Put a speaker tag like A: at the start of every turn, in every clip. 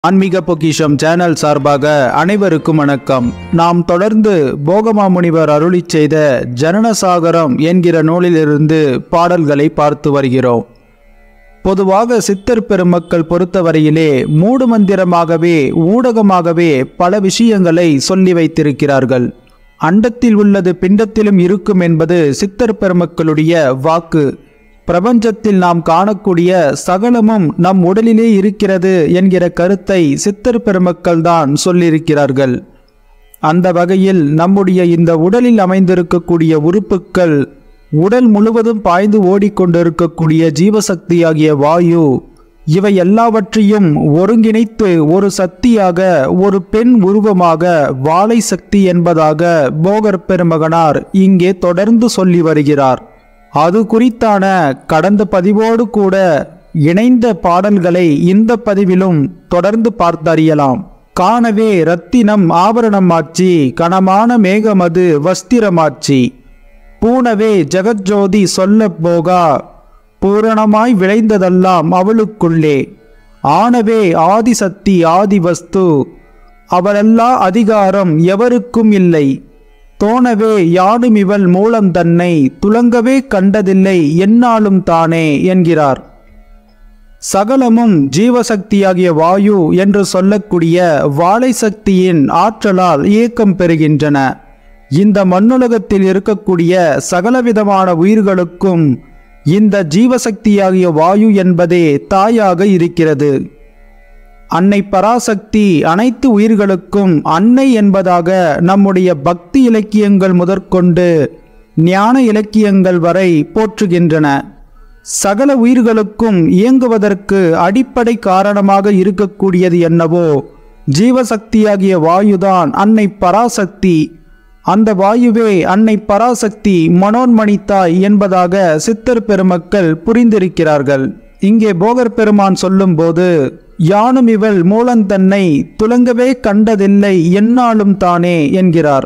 A: ஆன்மீக பொக்கிஷம் சேனல் சார்பாக அனைவருக்கும் வணக்கம் நாம் தொடர்ந்து போகமா முனிவர் அருளிச் செய்த ஜனனசாகரம் என்கிற நூலிலிருந்து பாடல்களை பார்த்து வருகிறோம் பொதுவாக சித்தர் பெருமக்கள் பொறுத்தவரையிலே மூடுமந்திரமாகவே ஊடகமாகவே பல விஷயங்களை சொல்லி வைத்திருக்கிறார்கள் அண்டத்தில் உள்ளது பிண்டத்திலும் இருக்கும் என்பது சித்தர் பெருமக்களுடைய வாக்கு பிரபஞ்சத்தில் நாம் காணக்கூடிய சகலமும் நம் உடலிலே இருக்கிறது என்கிற கருத்தை சித்தர் பெருமக்கள் தான் சொல்லியிருக்கிறார்கள் அந்த வகையில் நம்முடைய இந்த உடலில் அமைந்திருக்கக்கூடிய உறுப்புக்கள் உடல் முழுவதும் பாய்ந்து ஓடிக்கொண்டிருக்கக்கூடிய ஜீவசக்தியாகிய வாயு இவை எல்லாவற்றையும் ஒருங்கிணைத்து ஒரு சக்தியாக ஒரு பெண் உருவமாக வாழை சக்தி என்பதாக போகர் பெருமகனார் இங்கே தொடர்ந்து சொல்லி வருகிறார் அது குறித்தான கடந்த பதிவோடு கூட இணைந்த பாடல்களை இந்த பதிவிலும் தொடர்ந்து பார்த்தறியலாம் காணவே ரத்தினம் ஆபரணமாச்சி கனமான மேகமது வஸ்திரமாச்சி பூனவே ஜெகஜோதி சொல்ல போகா பூரணமாய் விளைந்ததெல்லாம் அவளுக்குள்ளே ஆனவே ஆதிசக்தி ஆதி வஸ்து அவளல்லா அதிகாரம் எவருக்கும் இல்லை தோணவே யானும் இவள் மூலம் தன்னை துலங்கவே கண்டதில்லை என்னாலும் தானே என்கிறார் சகலமும் ஜீவசக்தியாகிய வாயு என்று சொல்லக்கூடிய வாழை சக்தியின் ஆற்றலால் இயக்கம் பெறுகின்றன இந்த மண்ணுலகத்தில் இருக்கக்கூடிய சகலவிதமான உயிர்களுக்கும் இந்த ஜீவசக்தியாகிய வாயு என்பதே தாயாக இருக்கிறது அன்னை பராசக்தி அனைத்து உயிர்களுக்கும் அன்னை என்பதாக நம்முடைய பக்தி இலக்கியங்கள் முதற்கொண்டு ஞான இலக்கியங்கள் வரை போற்றுகின்றன சகல உயிர்களுக்கும் இயங்குவதற்கு அடிப்படை காரணமாக இருக்கக்கூடியது என்னவோ ஜீவசக்தியாகிய வாயுதான் அன்னை பராசக்தி அந்த வாயுவே அன்னை பராசக்தி மனோன்மணி தாய் என்பதாக சித்தர் பெருமக்கள் புரிந்திருக்கிறார்கள் இங்கே போகர் பெருமான் சொல்லும்போது யானும் இவள் மூலந்தன்னை துலங்கவே கண்டதில்லை என்னாலும் தானே என்கிறார்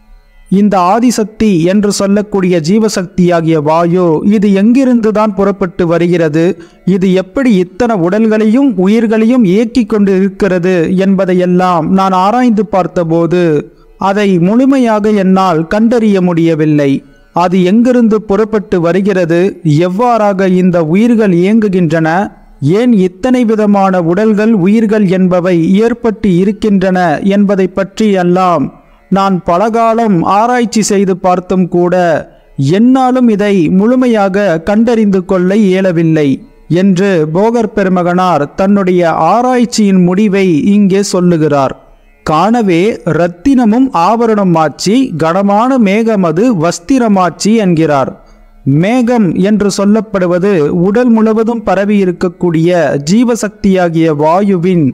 A: இந்த ஆதிசக்தி என்று சொல்லக்கூடிய ஜீவசக்தியாகிய வாயு இது எங்கிருந்துதான் புறப்பட்டு வருகிறது இது எப்படி இத்தனை உடல்களையும் உயிர்களையும் இயக்கிக் கொண்டு இருக்கிறது என்பதையெல்லாம் நான் ஆராய்ந்து பார்த்தபோது அதை முழுமையாக என்னால் கண்டறிய முடியவில்லை அது எங்கிருந்து புறப்பட்டு வருகிறது எவ்வாறாக இந்த உயிர்கள் இயங்குகின்றன ஏன் இத்தனை விதமான உடல்கள் உயிர்கள் என்பவை ஏற்பட்டு இருக்கின்றன என்பதை பற்றி எல்லாம் நான் பலகாலம் ஆராய்ச்சி செய்து பார்த்தும் கூட என்னாலும் இதை முழுமையாக கண்டறிந்து கொள்ள இயலவில்லை என்று போகர் பெருமகனார் தன்னுடைய ஆராய்ச்சியின் முடிவை இங்கே சொல்லுகிறார் காணவே ரத்தினமும் ஆபரணமாச்சி கனமான மேகமது வஸ்திரமாச்சி என்கிறார் மேகம் என்று சொல்லப்படுவது உடல் முழுவதும் பரவி இருக்கக்கூடிய ஜீவசக்தியாகிய வாயுவின்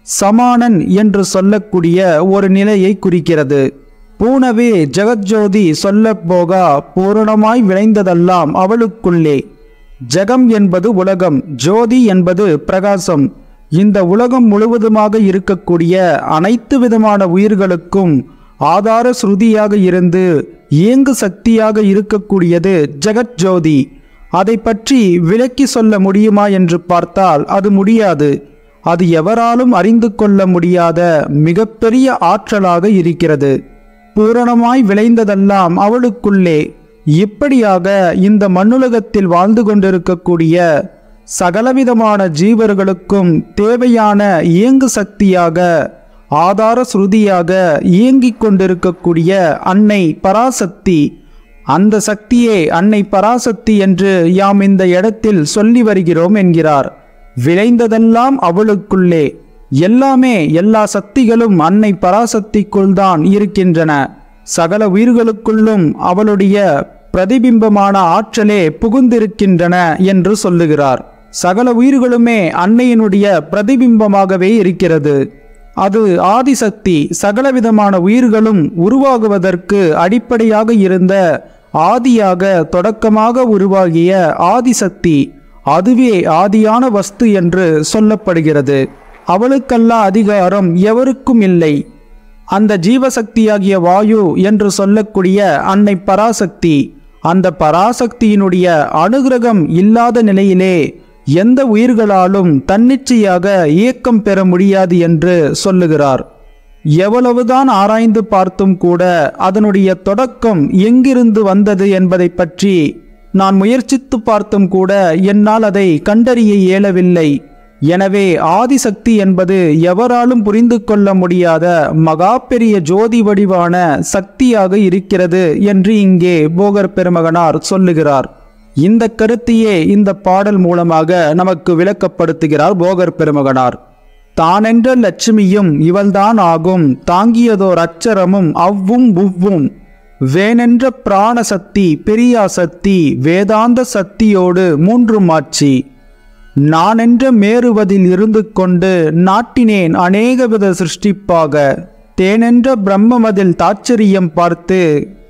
A: சமானன் என்று சொல்லக்கூடிய ஒரு நிலையை குறிக்கிறது பூனவே ஜெகஜோதி சொல்ல போகா பூரணமாய் விளைந்ததெல்லாம் அவளுக்குள்ளே ஜெகம் என்பது உலகம் ஜோதி என்பது பிரகாசம் இந்த உலகம் முழுவதுமாக இருக்கக்கூடிய அனைத்து விதமான உயிர்களுக்கும் ஆதார ஸ்ருதியாக இருந்து இயங்கு சக்தியாக இருக்கக்கூடியது ஜெகஜோதி அதை பற்றி விளக்கி சொல்ல முடியுமா என்று பார்த்தால் அது முடியாது அது எவராலும் அறிந்து கொள்ள முடியாத மிகப்பெரிய ஆற்றலாக இருக்கிறது பூரணமாய் விளைந்ததெல்லாம் அவளுக்குள்ளே இப்படியாக இந்த மண்ணுலகத்தில் வாழ்ந்து கொண்டிருக்கக்கூடிய சகலவிதமான ஜீவர்களுக்கும் தேவையான இயங்கு சக்தியாக ஆதார ஸ்ருதியாக இயங்கிக் கொண்டிருக்கக்கூடிய அன்னை பராசக்தி அந்த சக்தியே அன்னை பராசக்தி என்று யாம் இந்த இடத்தில் சொல்லி வருகிறோம் என்கிறார் விளைந்ததெல்லாம் அவளுக்குள்ளே எல்லாமே எல்லா சக்திகளும் அன்னை பராசக்திக்குள் தான் இருக்கின்றன சகல உயிர்களுக்குள்ளும் அவளுடைய பிரதிபிம்பமான ஆற்றலே புகுந்திருக்கின்றன என்று சொல்லுகிறார் சகல உயிர்களுமே அன்னையினுடைய பிரதிபிம்பமாகவே இருக்கிறது அது ஆதிசக்தி சகலவிதமான உயிர்களும் உருவாகுவதற்கு அடிப்படையாக இருந்த ஆதியாக தொடக்கமாக உருவாகிய ஆதிசக்தி அதுவே ஆதியான வஸ்து என்று சொல்லப்படுகிறது அவளுக்கல்லா அதிகாரம் எவருக்கும் இல்லை அந்த ஜீவசக்தியாகிய வாயு என்று சொல்லக்கூடிய அன்னை பராசக்தி அந்த பராசக்தியினுடைய அனுகிரகம் இல்லாத நிலையிலே எந்த உயிர்களாலும் தன்னிச்சையாக இயக்கம் பெற முடியாது என்று சொல்லுகிறார் எவ்வளவுதான் ஆராய்ந்து பார்த்தும் கூட அதனுடைய தொடக்கம் எங்கிருந்து வந்தது என்பதை பற்றி நான் முயற்சித்து பார்த்தும் கூட என்னால் அதை கண்டறிய இயலவில்லை எனவே ஆதிசக்தி என்பது எவராலும் புரிந்து கொள்ள முடியாத மகா பெரிய ஜோதி வடிவான சக்தியாக இருக்கிறது என்று இங்கே போகர் பெருமகனார் சொல்லுகிறார் இந்த கருத்தையே இந்த பாடல் மூலமாக நமக்கு விளக்கப்படுத்துகிறார் போகர் பெருமகனார் தானென்ற லட்சுமியும் இவள்தான் ஆகும் தாங்கியதோர் அச்சரமும் அவ்வும் உவ்வும் வேனென்ற பிராண சக்தி பெரியா சக்தி வேதாந்த சக்தியோடு மூன்று மாட்சி நானென்ற மேறுவதில் இருந்து கொண்டு நாட்டினேன் அநேகவித சிருஷ்டிப்பாக தேனென்ற பிரம்மமதில் தாச்சரியம் பார்த்து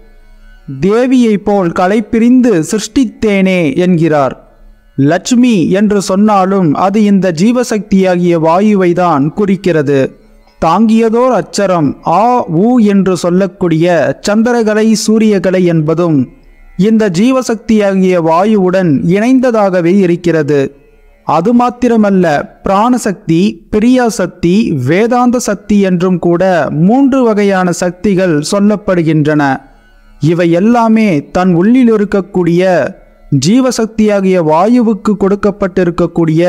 A: தேவியைப் போல் களைப்பிரிந்து சிருஷ்டித்தேனே என்கிறார் லட்சுமி என்று சொன்னாலும் அது இந்த ஜீவசக்தியாகிய வாயுவை தான் குறிக்கிறது தாங்கியதோர் அச்சரம் ஆ ஊ என்று சொல்லக்கூடிய சந்திரகலை சூரியகலை என்பதும் இந்த ஜீவசக்தியாகிய வாயுவுடன் இணைந்ததாகவே இருக்கிறது அது மாத்திரமல்ல பிராணசக்தி பிரியாசக்தி வேதாந்த சக்தி என்றும் கூட மூன்று வகையான சக்திகள் சொல்லப்படுகின்றன இவை எல்லாமே தன் உள்ளில் இருக்கக்கூடிய ஜீவசக்தியாகிய வாயுவுக்கு கொடுக்கப்பட்டிருக்கக்கூடிய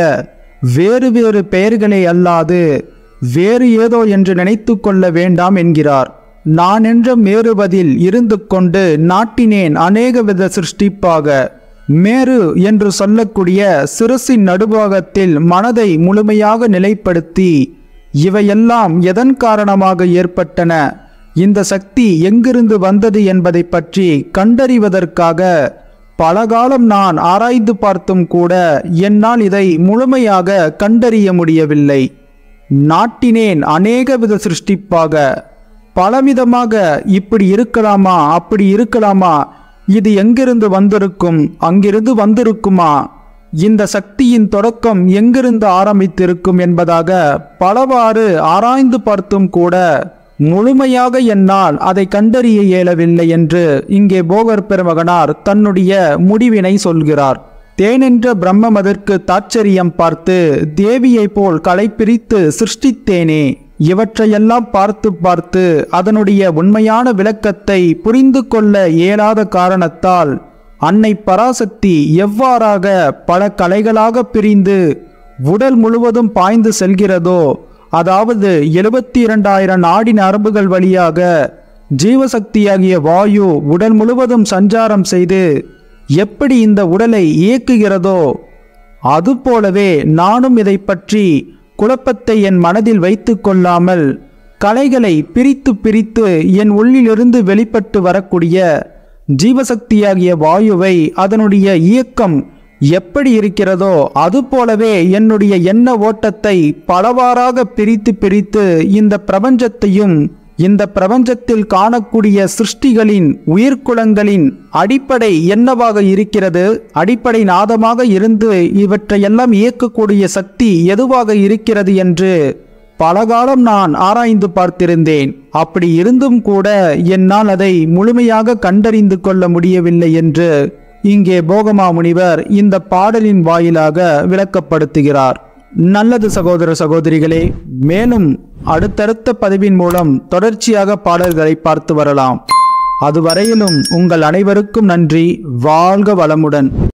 A: வேறு வேறு பெயர்களே அல்லாது வேறு ஏதோ என்று நினைத்து கொள்ள வேண்டாம் என்கிறார் நான் என்ற மேறுவதில் இருந்து கொண்டு நாட்டினேன் அநேகவித சிருஷ்டிப்பாக மேரு என்று சொல்லக்கூடிய சிரசின் நடுபாகத்தில் மனதை முழுமையாக நிலைப்படுத்தி இவையெல்லாம் எதன் காரணமாக ஏற்பட்டன இந்த சக்தி எங்கிருந்து வந்தது என்பதை பற்றி கண்டறிவதற்காக பலகாலம் நான் ஆராய்ந்து பார்த்தும் கூட என்னால் இதை முழுமையாக கண்டறிய முடியவில்லை நாட்டினேன் அநேகவித சிருஷ்டிப்பாக பலவிதமாக இப்படி இருக்கலாமா அப்படி இருக்கலாமா இது எங்கிருந்து வந்திருக்கும் அங்கிருந்து வந்திருக்குமா இந்த சக்தியின் தொடக்கம் எங்கிருந்து ஆரம்பித்திருக்கும் என்பதாக பலவாறு ஆராய்ந்து பார்த்தும் கூட முழுமையாக என்னால் அதை கண்டறிய இயலவில்லை என்று இங்கே போகர் பெருமகனார் தன்னுடைய முடிவினை சொல்கிறார் தேனென்ற பிரம்மம் அதற்கு தாச்சரியம் பார்த்து தேவியைப் போல் களைப்பிரித்து சிருஷ்டித்தேனே இவற்றையெல்லாம் பார்த்து பார்த்து அதனுடைய உண்மையான விளக்கத்தை புரிந்து கொள்ள இயலாத காரணத்தால் அன்னை பராசக்தி எவ்வாறாக பல கலைகளாக பிரிந்து உடல் முழுவதும் பாய்ந்து செல்கிறதோ அதாவது எழுபத்தி இரண்டாயிரம் நாடி நரம்புகள் வழியாக ஜீவசக்தியாகிய வாயு உடல் முழுவதும் சஞ்சாரம் செய்து எப்படி இந்த உடலை இயக்குகிறதோ அதுபோலவே நானும் இதை பற்றி குழப்பத்தை என் மனதில் வைத்து கொள்ளாமல் கலைகளை பிரித்து பிரித்து என் உள்ளிலிருந்து வெளிப்பட்டு வரக்கூடிய ஜீவசக்தியாகிய வாயுவை அதனுடைய இயக்கம் எப்படி இருக்கிறதோ அதுபோலவே என்னுடைய எண்ண ஓட்டத்தை பலவாறாக பிரித்து பிரித்து இந்த பிரபஞ்சத்தையும் இந்த பிரபஞ்சத்தில் காணக்கூடிய சிருஷ்டிகளின் உயிர்க்குலங்களின் அடிப்படை என்னவாக இருக்கிறது அடிப்படை நாதமாக இருந்து இவற்றையெல்லாம் இயக்கக்கூடிய சக்தி எதுவாக இருக்கிறது என்று பலகாலம் நான் ஆராய்ந்து பார்த்திருந்தேன் அப்படி இருந்தும் கூட என்னால் அதை முழுமையாக கண்டறிந்து கொள்ள முடியவில்லை என்று இங்கே போகமா முனிவர் இந்த பாடலின் வாயிலாக விளக்கப்படுத்துகிறார் நல்லது சகோதர சகோதரிகளே மேலும் அடுத்தடுத்த பதிவின் மூலம் தொடர்ச்சியாக பாடல்களை பார்த்து வரலாம் அதுவரையிலும் உங்கள் அனைவருக்கும் நன்றி வாழ்க வளமுடன்